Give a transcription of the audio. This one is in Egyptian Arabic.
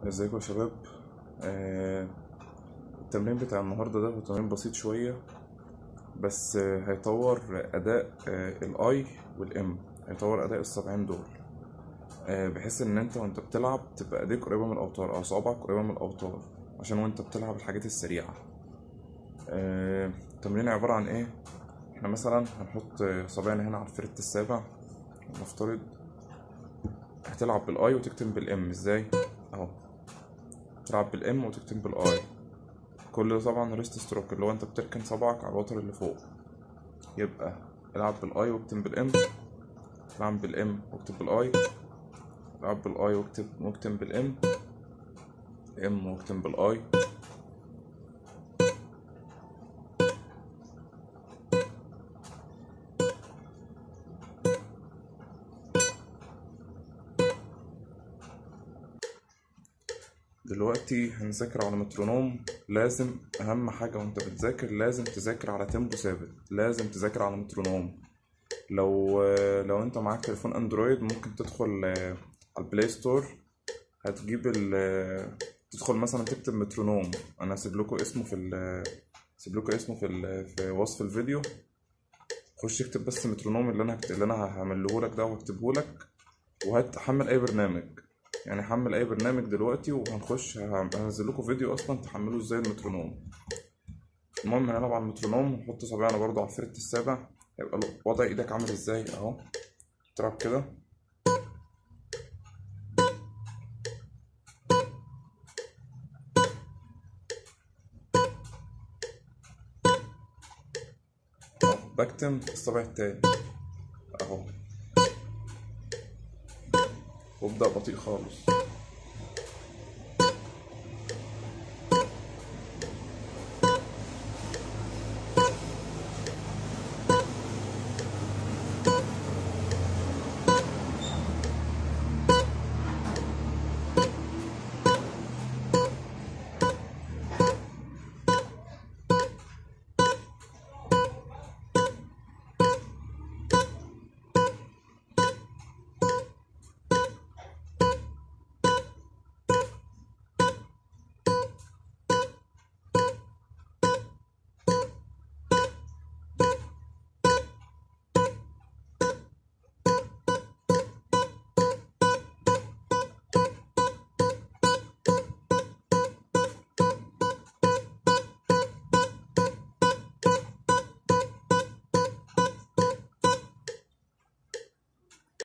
ازيكم يا شباب آه التمرين بتاع النهارده ده هو تمرين بسيط شوية بس آه هيطور أداء آه الأي والإم هيطور أداء السبعين دول آه بحيث إن أنت وأنت بتلعب تبقى إيديك قريبة من الأوتار أو صوابعك قريبة من الأوتار عشان وأنت بتلعب الحاجات السريعة آه التمرين عبارة عن إيه؟ إحنا مثلا هنحط صابعنا هنا على الفريت السابع نفترض هتلعب بالاي وتكتم بالام ازاي اهو تلعب بالام وتكتم بالاي كل ده طبعا ريست ستروك اللي هو انت بتركن صبعك على الوتر اللي فوق يبقى العب بالاي واكتم بالام العب بالام واكتب بالاي العب بالاي واكتب واكتم بالام ام واكتم بالاي دلوقتي هنذاكر على مترونوم لازم اهم حاجة وانت بتذاكر لازم تذاكر على تيمبو ثابت لازم تذاكر على مترونوم لو لو انت معاك تليفون اندرويد ممكن تدخل على البلاي ستور هتجيب ال تدخل مثلا تكتب مترونوم انا هسيب لكم اسمه في ال هسيب لكم اسمه في ال في وصف الفيديو خش اكتب بس مترونوم اللي انا هكتب اللي انا هعمله لك ده وهكتبه لك وهتحمل اي برنامج يعني حمل اي برنامج دلوقتي وهنخش هنزل لكم فيديو اصلا تحملوه ازاي المترونوم المهم هنلعب على المترونوم ونحط صابعنا برضو على الفريت السابع هيبقى وضع ايدك عامل ازاي اهو تلعب كده اهو بكتم الصابع التاني اهو وابدأ بطيء خالص